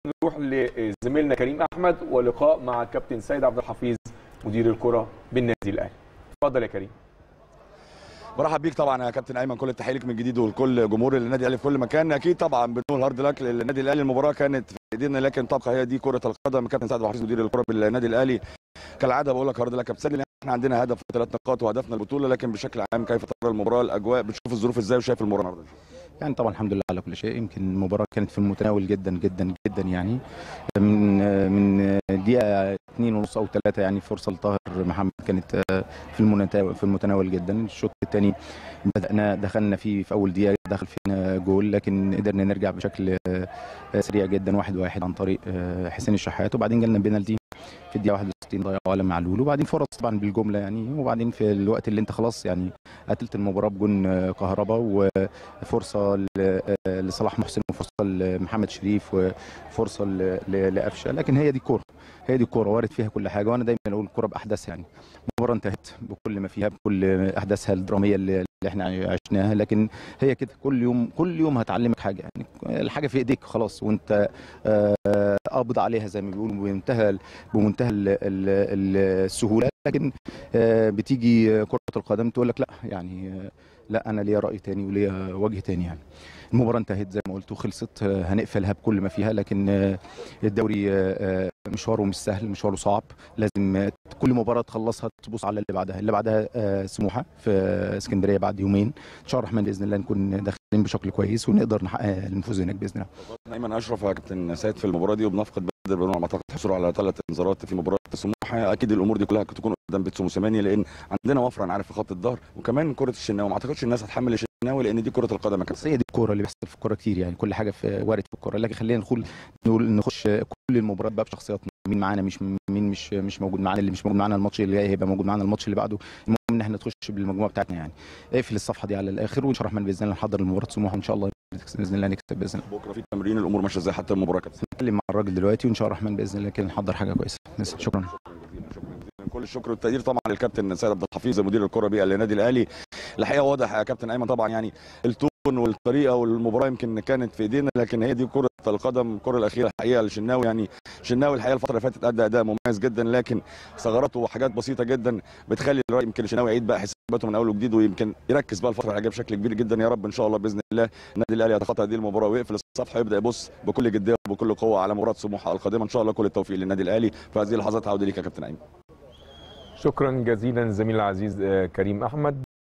نروح لزميلنا كريم احمد ولقاء مع كابتن سيد عبد الحفيظ مدير الكره بالنادي الاهلي اتفضل يا كريم برحب بيك طبعا يا كابتن ايمن كل التحيه لك من جديد ولكل جمهور النادي الاهلي في كل مكان اكيد طبعا بنقول هارد لك للنادي الاهلي المباراه كانت في ايدينا لكن تبقى هي دي كره القدم كابتن سعد حفيظ مدير الكره بالنادي الاهلي كالعاده بقول لك هارد لك يا كابتن سيد احنا عندنا هدف ثلاث نقاط وهدفنا البطوله لكن بشكل عام كيف ترى المباراه الاجواء بتشوف الظروف ازاي وشايف المباراه النهارده يعني طبعا الحمد لله على كل شيء يمكن المباراه كانت في المتناول جدا جدا جدا يعني من من دقيقه اثنين ونص او ثلاثه يعني فرصه لطاهر محمد كانت في المتناول في المتناول جدا الشوط الثاني بدانا دخلنا فيه في اول دقيقه دخل فينا جول لكن قدرنا نرجع بشكل سريع جدا واحد واحد عن طريق حسين الشحات وبعدين جالنا بينالتي في الدقيقه 61 ضيعوا على معلول وبعدين فرص طبعا بالجمله يعني وبعدين في الوقت اللي انت خلاص يعني قتلت المباراه بجون كهربا وفرصه لصلاح محسن وفرصه لمحمد شريف وفرصه لقفشه لكن هي دي الكوره هي دي الكوره وارد فيها كل حاجه وانا دايما اقول الكوره باحداث يعني المباراه انتهت بكل ما فيها بكل احداثها الدراميه اللي احنا عشناها لكن هي كده كل يوم كل يوم هتعلمك حاجه يعني الحاجه في ايديك خلاص وانت قابض عليها زي ما بيقولوا بمنتهى بمنتهى السهوله لكن بتيجي كره القدم تقول لك لا يعني لا انا ليا راي تاني وليا وجه تاني يعني المباراه انتهت زي ما قلت وخلصت هنقفلها بكل ما فيها لكن الدوري مشواره مش سهل مشواره صعب لازم كل مباراه تخلصها تبص على اللي بعدها اللي بعدها سموحه في اسكندريه بعد يومين ان شاء الله الرحمن باذن الله نكون داخلين بشكل كويس ونقدر نحقق الفوز هناك باذن الله ايمن اشرف يا كابتن سيد في المباراه دي وبنفقد بدر بن اعتقد حصول على ثلاث انذارات في مباراه سموحه اكيد الامور دي كلها تكون قدام بيتسو موسيماني لان عندنا وفره انا عارف في خط الظهر وكمان كره الشناوي ما اعتقدش الناس هتحمل الشناوي لان دي كره القدم يا هي دي الكوره اللي بيحصل في الكوره كتير يعني كل حاجه في وارد في الكوره لكن خلينا ندخل نقول نخش كل المباريات بقى بشخصياتنا مين معانا مش مين مش مش موجود معانا اللي مش موجود معانا الماتش اللي جاي هيبقى موجود معانا الماتش اللي بعده المهم ان احنا نخش بالمجموعه بتاعتنا يعني اقفل الصفحه دي على الاخر وان شاء الله الرحمن باذن الله نحضر المباراه سموحه وان شاء الله باذن الله نكسب باذن الله بكره في تمرين الامور ماشيه ازاي حتى المباراه كابتن نتكلم مع الراجل دلوقتي وان شاء الله الرحمن باذن الله كده نحضر حاجه كويسه شكرا كل الشكر والتقدير طبعا للكابتن سيد عبد الحفيظ مدير الكره بيئه للنادي الاهلي الحقيقه واضح يا كابتن ايمن طبعا يعني التون والطريقه والمباراه يمكن كانت في ايدينا لكن هي دي كره القدم الكره الاخيره الحقيقه للشناوي يعني شناوي الحقيقه الفتره اللي فاتت ادى اداء مميز جدا لكن ثغراته وحاجات بسيطه جدا بتخلي الراي يمكن الشناوي يعيد بقى حساباته من اول وجديد ويمكن يركز بقى الفتره الجايه بشكل كبير جدا يا رب ان شاء الله باذن الله النادي الاهلي يتخطى هذه المباراه ويقفل الصفحه ويبدا يبص بكل جديه وبكل قوه على مباراه سموحه القادمه ان شاء الله كل التوفيق للنادي الاهلي في هذه اللحظات عوده ليك يا كابتن ايمن شكرا جزيلا زميل العزيز كريم احمد